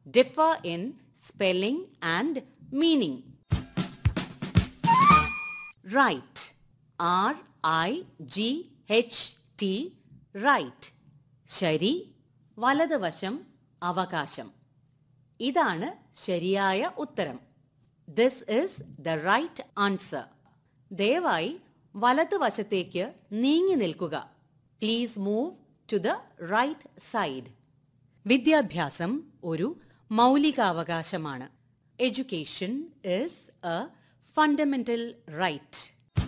differ in spelling and meaning. Right. R I G H T. Right. ശരി വലതുവശം അവകാശം ഇതാണ് ശരിയായ ഉത്തരം this is the right answer ദയവായി വലതുവശത്തേക്ക് നീങ്ങി നിൽക്കുക please move to the right side വിദ്യാഭ്യാസം ഒരു മൗലികാവകാശമാണ് education is a fundamental right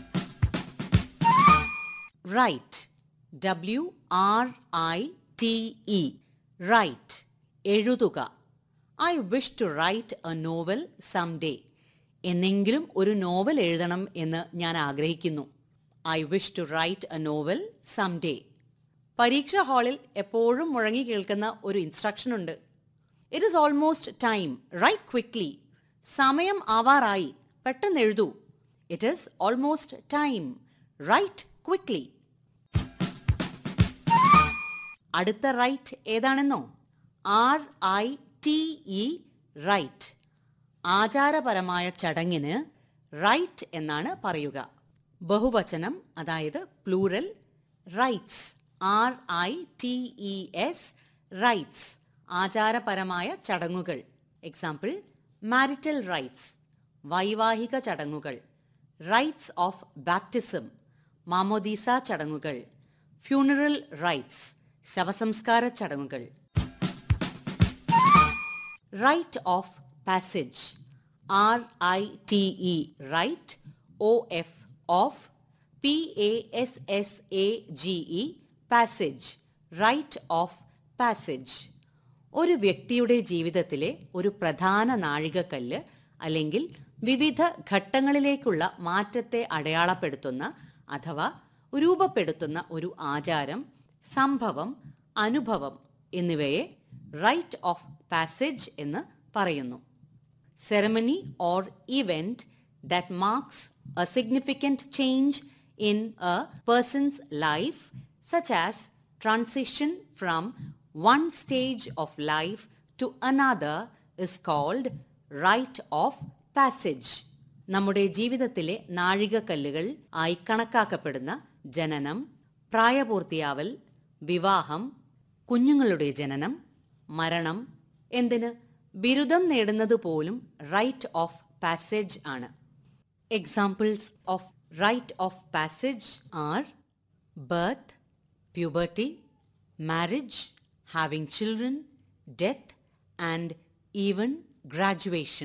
right W R I T E write എഴുതുക I wish to write a novel someday എന്നെങ്കിലും ഒരു നോവൽ എഴുതണം എന്ന് ഞാൻ ആഗ്രഹിക്കുന്നു I wish to write a novel someday പരീക്ഷാ ഹാളിൽ എപ്പോഴും മുഴങ്ങി കേൾക്കുന്ന ഒരു ഇൻസ്ട്രക്ഷൻ ഉണ്ട് it is almost time write quickly സമയം ആവാറായി പെട്ടെന്ന് എഴുതൂ it is almost time write quickly അടുത്ത റൈറ്റ് ഏതാണെന്നോ R I T E rite ആചാരപരമായ ചടങ്ങിന് റൈറ്റ് എന്നാണ് പറയുക ബഹുവചനം അതായത് plural rites R I T E S rites ആചാരപരമായ ചടങ്ങുകൾ എക്സാമ്പിൾ മാരിറ്റൽ റൈറ്റ്സ് വൈവാഹിക ചടങ്ങുകൾ റൈറ്റ്സ് ഓഫ് ബാപ്റ്റിസം മാമോദീസ ചടങ്ങുകൾ ഫ്യൂണറൽ റൈറ്റ്സ് ശവസംസ്കാര ചടങ്ങുകൾ rite of passage R I T E rite O F of P A S S A G E passage rite of passage ഒരു വ്യക്തിയുടെ ജീവിതത്തിലെ ഒരു പ്രധാന നാഴികക്കല്ല് അല്ലെങ്കിൽ വിവിധ ഘട്ടങ്ങളിലേക്കുള്ള മാറ്റത്തെ അടയാളപ്പെടുത്തുന്ന അഥവാ രൂപപ്പെടുത്തുന്ന ഒരു ആചാരം സംഭവം അനുഭവം എന്നിവയെ റൈറ്റ് ഓഫ് പാസേജ് എന്ന് പറയുന്നു ceremony or event that marks a significant change in a person's life such as transition from one stage of life to another is called rite of passage നമ്മുടെ ജീവിതത്തിലെ നാഴികക്കല്ലുകൾ ആയി കണക്കാക്കപ്പെടുന്ന ജനനം പ്രായപൂർത്തിയാവൽ വിവാഹം കുഞ്ഞുങ്ങളുടെ ജനനം മരണം എന്തിന് ബിരുദം നേടുന്നത് പോലും റൈറ്റ് ഓഫ് പാസേജ് ആണ് examples of rite of passage are birth puberty marriage having children death and even graduation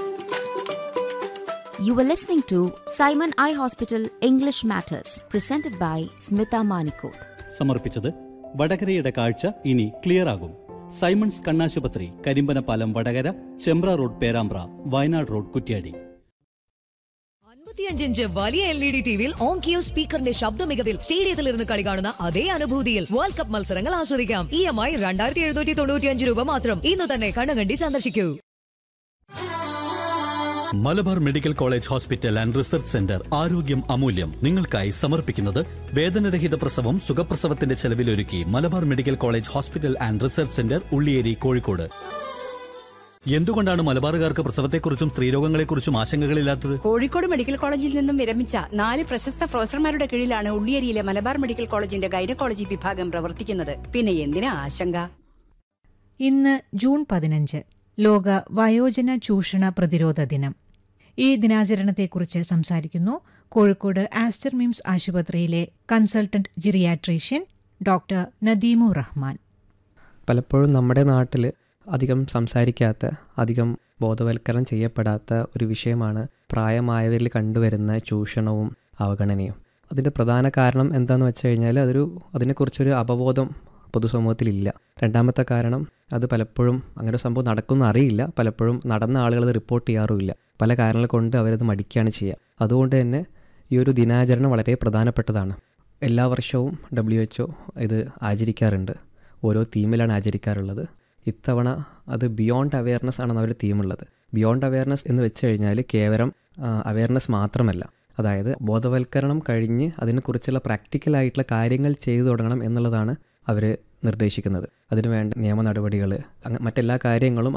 You were listening to Simon Eye Hospital English Matters, presented by Smita Manikoth. സമർപ്പിച്ചത് വടകരയുടെ കാഴ്ച ഇനി clear ആകും Simon's കണ്ണാശുപത്രി Karimbanapalam Vadakara Chembra road Perambra Wayanad road Kuttiady അൻപത്തിയഞ്ച് inch വലിയ L E D ടിവിയിൽ on കിയോ സ്പീക്കറിന്റെ ശബ്ദ മികവിൽ സ്റ്റേഡിയത്തിൽ ഇരുന്ന് കളി കാണുന്ന അതേ അനുഭൂതിയിൽ വേൾഡ് കപ്പ് മത്സരങ്ങൾ ആസ്വദിക്കാം ഇ എം ഐ രണ്ടായിരത്തി എഴുന്നൂറ്റി തൊണ്ണൂറ്റിയഞ്ച് രൂപ മാത്രം ഇന്ന് തന്നെ കണ്ണുകണ്ടി സന്ദർശിക്കൂ Malabar medical college hospital and research centre ആരോഗ്യം അമൂല്യം നിങ്ങൾക്കായി സമർപ്പിക്കുന്നത് വേദനരഹിത പ്രസവം സുഖപ്രസവത്തിന്റെ ചെലവിലൊരുക്കി Malabar medical college hospital and research centre Ulliyeri Kozhikode എന്തുകൊണ്ടാണ് മലബാറുകാർക്ക് പ്രസവത്തെക്കുറിച്ചും സ്ത്രീരോഗങ്ങളെക്കുറിച്ചും ആശങ്കകളില്ലാത്തത് കോഴിക്കോട് മെഡിക്കൽ കോളേജിൽ നിന്നും വിരമിച്ച നാല് പ്രശസ്ത പ്രൊഫസർമാരുടെ കീഴിലാണ് ഉള്ളിയേരിയിലെ മലബാർ മെഡിക്കൽ കോളേജിന്റെ ഗൈനക്കോളജി വിഭാഗം പ്രവർത്തിക്കുന്നത് പിന്നെ എന്തിനാ ആശങ്ക ഇന്ന് ജൂൺ പതിനഞ്ച് ലോക വയോജന ചൂഷണ പ്രതിരോധ ദിനം ഈ ദിനാചരണത്തെക്കുറിച്ച് സംസാരിക്കുന്നു കോഴിക്കോട് ആസ്റ്റർ മിംസ് ആശുപത്രിയിലെ consultant geriatrician doctor Nadeemu Rahman പലപ്പോഴും നമ്മുടെ നാട്ടിൽ അധികം സംസാരിക്കാത്ത അധികം ബോധവൽക്കരണം ചെയ്യപ്പെടാത്ത ഒരു വിഷയമാണ് പ്രായമായവരിൽ കണ്ടുവരുന്ന ചൂഷണവും അവഗണനയും അതിൻ്റെ പ്രധാന കാരണം എന്താണെന്ന് വെച്ച് കഴിഞ്ഞാൽ അതൊരു അതിനെക്കുറിച്ചൊരു അവബോധം പൊതുസമൂഹത്തിലില്ല രണ്ടാമത്തെ കാരണം അത് പലപ്പോഴും അങ്ങനെ ഒരു സംഭവം നടക്കുന്ന അറിയില്ല പലപ്പോഴും നടന്ന ആളുകൾ അത് റിപ്പോർട്ട് ചെയ്യാറുമില്ല പല കാരണങ്ങൾ കൊണ്ട് അവരത് മടിക്കുകയാണ് ചെയ്യുക അതുകൊണ്ട് തന്നെ ഈ ഒരു ദിനാചരണം വളരെ പ്രധാനപ്പെട്ടതാണ് എല്ലാ വർഷവും ഡബ്ല്യു എച്ച് ഇത് ആചരിക്കാറുണ്ട് ഓരോ തീമിലാണ് ആചരിക്കാറുള്ളത് ഇത്തവണ അത് ബിയോണ്ട് അവയർനെസ് ആണെന്ന് അവർ തീമുള്ളത് ബിയോണ്ട് അവയർനെസ് എന്ന് വെച്ച് കഴിഞ്ഞാൽ കേവലം അവയർനെസ് മാത്രമല്ല അതായത് ബോധവൽക്കരണം കഴിഞ്ഞ് അതിനെക്കുറിച്ചുള്ള പ്രാക്ടിക്കലായിട്ടുള്ള കാര്യങ്ങൾ ചെയ്തു തുടങ്ങണം എന്നുള്ളതാണ് അവർ നിർദ്ദേശിക്കുന്നത് അതിനു വേണ്ട നിയമ നടപടികൾ മറ്റെല്ലാ കാര്യങ്ങളും